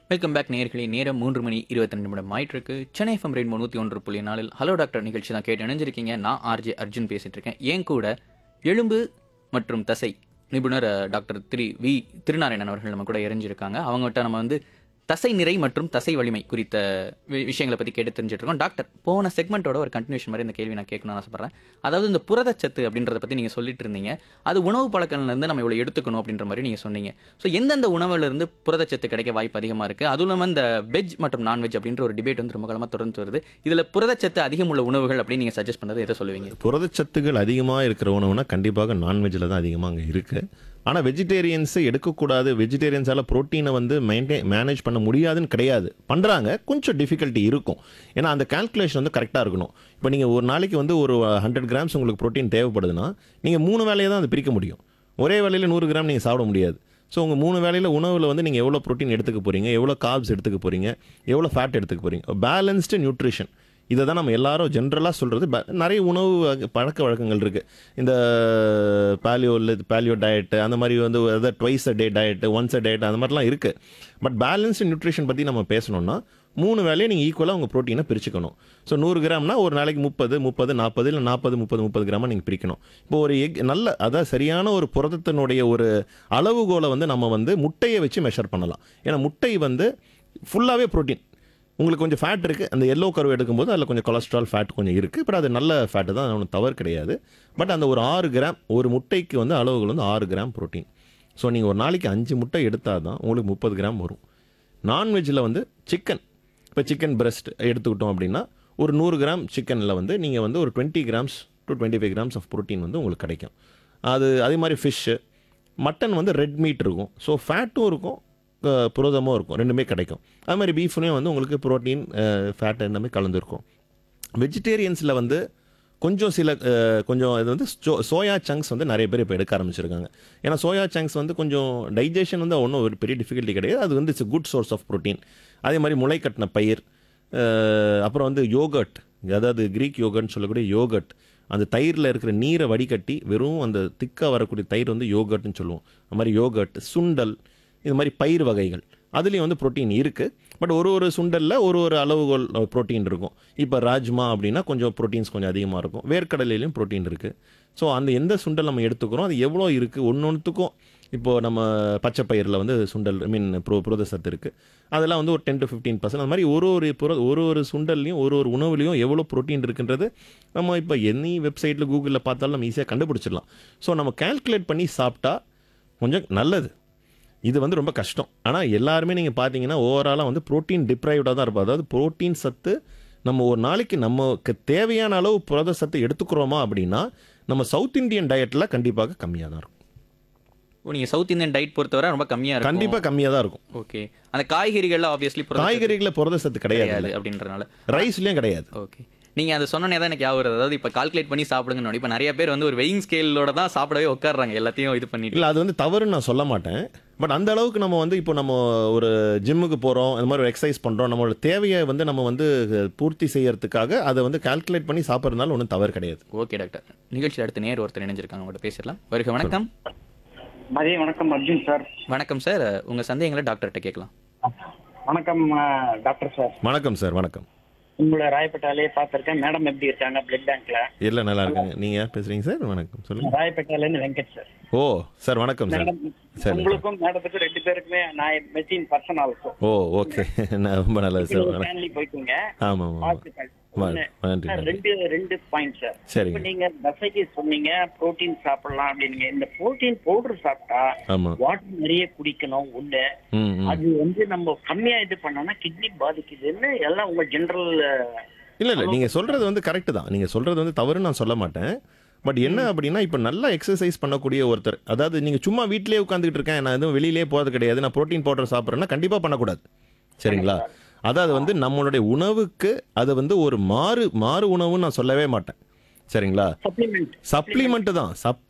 Welcome back நேயர்களே நேரம் மூன்று மணி இருபத்தி ரெண்டு நிமிடம் ஆயிட்டு இருக்கு சென்னை எஃப்எம் ரெயின் நூற்றி ஒன்று புள்ளி நாலில் ஹலோ டாக்டர் நிகழ்ச்சி தான் கேட்டு இணைஞ்சிருக்கீங்க நான் ஆர்ஜே அர்ஜுன் பேசிட்டு இருக்கேன் என் கூட எலும்பு மற்றும் தசை நிபுணர் அஹ், டாக்டர் திரு வி திருநாராயணன் அவர்கள் நம்ம கூட இறைஞ்சிருக்காங்க அவங்ககிட்ட நம்ம வந்து தசை நிறை மற்றும் தசை வலிமை குறித்த வி- விஷயங்களை பற்றி கேட்டு தெரிஞ்சுட்டு இருக்கோம் டாக்டர் போன செக்மெண்ட்டோட ஒரு கண்டினியூஷன் மாதிரி இந்த கேள்வி நான் கேட்கணும்னு ஆசைப்பட்றேன் அதாவது இந்த புரதச்சத்து அப்படின்றத பற்றி நீங்கள் சொல்லிட்டு இருந்தீங்க அது உணவு பழக்கங்கள்லேருந்து நம்ம இவ்வளோ எடுத்துக்கணும் அப்படின்ற மாதிரி நீங்கள் சொன்னீங்க ஸோ எந்தெந்த உணவுல இருந்து புரதச்சத்து கிடைக்க வாய்ப்பு அதிகமாக இருக்குது அதுவும் இல்லாமல் இந்த வெஜ் மற்றும் நான்வெஜ் அப்படின்ற ஒரு டிபேட் வந்து ரொம்ப காலமாக தொடர்ந்து வருது இதில் புரதச்சத்து அதிகம் உள்ள உணவுகள் அப்படின்னு நீங்கள் சஜஸ்ட் பண்ணது எதை சொல்லுவீங்க புரதச்சத்துகள் அதிகமாக இருக்கிற உணவுனா கண்டிப்பாக நான்வெஜ்ஜில் தான் அதிகமாக அங்கே இருக்குது ஆனால் வெஜிடேரியன்ஸு எடுக்கக்கூடாது வெஜிடேரியன்ஸால் ப்ரோட்டீனை வந்து மெயின்டைன் மேனேஜ் பண்ண முடியாதுன்னு கிடையாது பண்ணுறாங்க கொஞ்சம் டிஃபிகல்ட்டி இருக்கும் ஏன்னா அந்த கால்குலேஷன் வந்து கரெக்டாக இருக்கணும் இப்போ நீங்கள் ஒரு நாளைக்கு வந்து ஒரு ஹண்ட்ரட் கிராம்ஸ் உங்களுக்கு ப்ரோட்டீன் தேவைப்படுதுன்னா நீங்கள் மூணு வேலையை தான் அதை பிரிக்க முடியும் ஒரே வேலையில் நூறு கிராம் நீங்கள் சாப்பிட முடியாது ஸோ உங்கள் மூணு வேளையில் உணவில் வந்து நீங்கள் எவ்வளோ ப்ரோட்டீன் எடுத்துக்க போகிறீங்க எவ்வளோ கார்ப்ஸ் எடுத்துக்க போகிறீங்க எவ்வளோ ஃபேட் எடுத்துக்க போகிறீங்க பேலன்ஸ்டு நியூட்ரிஷன் இதை தான் நம்ம எல்லாரும் ஜென்ரலாக சொல்கிறது நிறைய உணவு வகை- பழக்க வழக்கங்கள் இருக்குது இந்த பேலியோ இல்லை பேலியோ டயட்டு அந்த மாதிரி வந்து எதாவது twice a day diet once a diet அந்த மாதிரிலாம் இருக்குது பட் பேலன்ஸ்டு நியூட்ரிஷன் பற்றி நம்ம பேசணும்னா மூணு வேலையை நீங்கள் ஈக்குவலாக உங்கள் ப்ரோட்டீனை பிரிச்சுக்கணும் ஸோ நூறு கிராம்னா ஒரு நாளைக்கு முப்பது முப்பது நாற்பது இல்லை நாற்பது முப்பது முப்பது கிராமாக நீங்கள் பிரிக்கணும் இப்போ ஒரு எக் நல்ல அதாவது சரியான ஒரு புரதத்தினுடைய ஒரு அளவுகோலை வந்து நம்ம வந்து முட்டையை வச்சு மெஷர் பண்ணலாம் ஏன்னா முட்டை வந்து ஃபுல்லாகவே ப்ரோட்டீன் உங்களுக்கு கொஞ்சம் ஃபேட் இருக்குது அந்த எல்லோ கருவு எடுக்கும்போது அதில் கொஞ்சம் கொலஸ்ட்ரால் ஃபேட் கொஞ்சம் இருக்குது பட் அது நல்ல ஃபேட்டு தான் ஒன்றும் தவறு கிடையாது பட் அந்த ஒரு ஆறு கிராம் ஒரு முட்டைக்கு வந்து அளவுகள் வந்து ஆறு கிராம் ப்ரோட்டீன் ஸோ நீங்கள் ஒரு நாளைக்கு அஞ்சு முட்டை எடுத்தால் தான் உங்களுக்கு முப்பது கிராம் வரும் நான்வெஜ்ஜில் வந்து சிக்கன் இப்போ சிக்கன் பிரஸ்ட் எடுத்துக்கிட்டோம் அப்படின்னா ஒரு நூறு கிராம் சிக்கனில் வந்து நீங்கள் வந்து ஒரு twenty grams to twenty five grams of protein வந்து உங்களுக்கு கிடைக்கும் அது அதே மாதிரி ஃபிஷ்ஷு மட்டன் வந்து ரெட் மீட் இருக்கும் ஸோ ஃபேட்டும் இருக்கும் அஹ், புரதமும் இருக்கும் ரெண்டுமே கிடைக்கும் அது மாதிரி பீஃப்லேயும் வந்து உங்களுக்கு ப்ரோட்டீன் ஃபேட் எல்லாமே கலந்துருக்கும் வெஜிடேரியன்ஸில் வந்து கொஞ்சம் சில அஹ், கொஞ்சம் இது வந்து சோ சோயா சங்க்ஸ் வந்து நிறைய பேர் இப்போ எடுக்க ஆரம்பிச்சிருக்காங்க ஏன்னா சோயா சங்க்ஸ் வந்து கொஞ்சம் டைஜஷன் வந்து ஒன்றும் ஒரு பெரிய டிஃபிகல்ட்டி கிடையாது அது வந்து it's good source of protein அதே மாதிரி முளை கட்டின பயிர் அஹ், அப்புறம் வந்து யோகர்ட் அதாவது கிரீக் யோகர்ட்னு சொல்லக்கூடிய யோகர்ட் அந்த தயிரில் இருக்கிற நீரை வடிகட்டி வெறும் அந்த திக்காக வரக்கூடிய தயிர் வந்து யோகர்ட்னு சொல்லுவோம் அது மாதிரி யோகர்ட் சுண்டல் இது மாதிரி பயிர் வகைகள் அதுலேயும் வந்து புரோட்டீன் இருக்குது பட் ஒரு ஒரு சுண்டலில் ஒரு ஒரு அளவுகோல் புரோட்டீன் இருக்கும் இப்போ ராஜ்மா அப்படின்னா கொஞ்சம் ப்ரோட்டீன்ஸ் கொஞ்சம் அதிகமாக இருக்கும் வேர்க்கடலையிலையும் புரோட்டீன் இருக்குது ஸோ அந்த எந்த சுண்டல் நம்ம எடுத்துக்கிறோம் அது எவ்வளோ இருக்குது ஒன்று ஒன்றுத்துக்கும் இப்போது நம்ம பச்சை பயிரில் வந்து சுண்டல் ஐ மீன் ப்ரோ புரத சத்து இருக்குது அதெல்லாம் வந்து ஒரு டென் டு ஃபிஃப்டீன் பர்சன்ட் அந்த மாதிரி ஒரு ஒரு புர ஒரு ஒரு சுண்டல்லையும் ஒரு ஒரு உணவுலையும் எவ்வளோ புரோட்டீன் இருக்குன்றது நம்ம இப்போ எனி வெப்சைட்டில் கூகுளில் பார்த்தாலும் நம்ம ஈஸியாக கண்டுபிடிச்சிடலாம் ஸோ நம்ம கால்குலேட் பண்ணி சாப்பிட்டா கொஞ்சம் நல்லது இது வந்து ரொம்ப கஷ்டம் ஆனால் எல்லாருமே நீங்கள் பார்த்தீங்கன்னா ஓவராலாக வந்து புரோட்டீன் டிப்ரைவ்டாக தான் இருப்போம் அதாவது புரோட்டீன் சத்து நம்ம ஒரு நாளைக்கு நமக்கு தேவையான அளவு புரத சத்து எடுத்துக்கிறோமா அப்படின்னா நம்ம சவுத் இந்தியன் டயட்டில் கண்டிப்பாக கம்மியாக தான் இருக்கும் ஓ நீங்கள் சவுத் இந்தியன் டயட் பொறுத்தவரை ரொம்ப கம்மியாக இருக்கும் கண்டிப்பாக கம்மியாக தான் இருக்கும் ஓகே அந்த காய்கறிகள்ல ஆப்வியஸ்லி காய்கறிகளில் புரத சத்து கிடையாது கிடையாது அப்படின்றனால ரைஸ்லேயும் கிடையாது ஓகே நீங்கள் அதை சொன்னனே தான் எனக்கு ஞாபகம் வருது அதாவது இப்போ கால்குலேட் பண்ணி சாப்பிடுங்கன்னு இப்போ நிறைய பேர் வந்து ஒரு வெயிங் ஸ்கேலோட தான் சாப்பிடவே உட்காடுறாங்க எல்லாத்தையும் இது பண்ணிட்டு இல்லை அது வந்து தவறுன்னு நான் சொல்ல மாட்டேன் பட் அந்த அளவுக்கு நம்ம வந்து இப்போ நம்ம ஒரு ஜிம்முக்கு போகிறோம் அந்த மாதிரி ஒரு எக்ஸசைஸ் பண்ணுறோம் நம்மளோட தேவையை வந்து நம்ம வந்து பூர்த்தி செய்யறதுக்காக அதை வந்து கால்குலேட் பண்ணி சாப்பிட்றதுனால ஒன்றும் தவறு கிடையாது ஓகே டாக்டர் நிகழ்ச்சியில் அடுத்து நேர் ஒருத்தர் இணைஞ்சிருக்காங்க அவங்கள்ட்ட பேசிடலாம் வருக வணக்கம் மதிய வணக்கம் அர்ஜுன் சார் வணக்கம் சார் உங்கள் சந்தேகங்களை டாக்டர்கிட்ட கேட்கலாம் வணக்கம் ஆ, டாக்டர் சார் வணக்கம் சார் வணக்கம் உங்களை ராயப்பேட்டாலே பார்த்துருக்கேன் மேடம் எப்படி இருக்காங்க பிளட் பேங்க்ல இல்லை நல்லா இருக்காங்க நீங்கள் யார் பேசுகிறீங்க சார் வணக்கம் சொல்லுங்கள் ராயப்பேட்டால இருந்து வெங்கட் சார் ஓ சார் வணக்கம் சார் மேடம் சரி உங்களுக்கும் மேடத்துக்கும் ரெண்டு பேருக்குமே நான் மெஷின் பர்சன் ஆல்சோ ஓ ஓகே நான் ரொம்ப நல்லது சார் வணக்கம் ஃபேமிலி போய்க்குங்க ஆமாம் ஆமாம் வாழ்த்துக்கள். வா- ஒண்ணு. நன்றி, சார், நன்றி. ரெண்டு ரெண்டு பாயிண்ட் சார் சரிங்க. இப்ப நீங்க தசைக்கு சொன்னீங்க புரோட்டீன் சாப்பிடலாம் அப்படின்னீங்க இந்த புரோட்டீன் பவுடர் சாப்பிட்டா ஆமாம் வாட்டர் நிறைய குடிக்கணும் ஒண்ணு ம் ம் அது வந்து நம்ம கம்மியா இது பண்ணோம்னா கிட்னி பாதிக்குதுன்னு எல்லாம் உங்க ஜெனரல் இல்லை இல்லை நீங்கள் சொல்கிறது வந்து கரெக்டு தான் நீங்கள் சொல்கிறது வந்து தவறுன்னு நான் சொல்ல மாட்டேன் பட் என்ன அப்படின்னா இப்போ நல்லா எக்ஸசைஸ் பண்ணக்கூடிய ஒருத்தர் அதாவது நீங்கள் சும்மா வீட்டிலேயே உட்காந்துக்கிட்டு இருக்கேன் நான் எதுவும் வெளியிலே போகிறது கிடையாது நான் ப்ரோட்டீன் பவுடர் சாப்பிட்றேன்னா கண்டிப்பாக பண்ணக்கூடாது சரிங்களா அதாவது வந்து நம்மளுடைய உணவுக்கு அது வந்து ஒரு மாறு மாறு உணவுன்னு நான் சொல்லவே மாட்டேன் சரிங்களா சப்ளிமெண்ட் சப்ளிமெண்ட் தான் சப்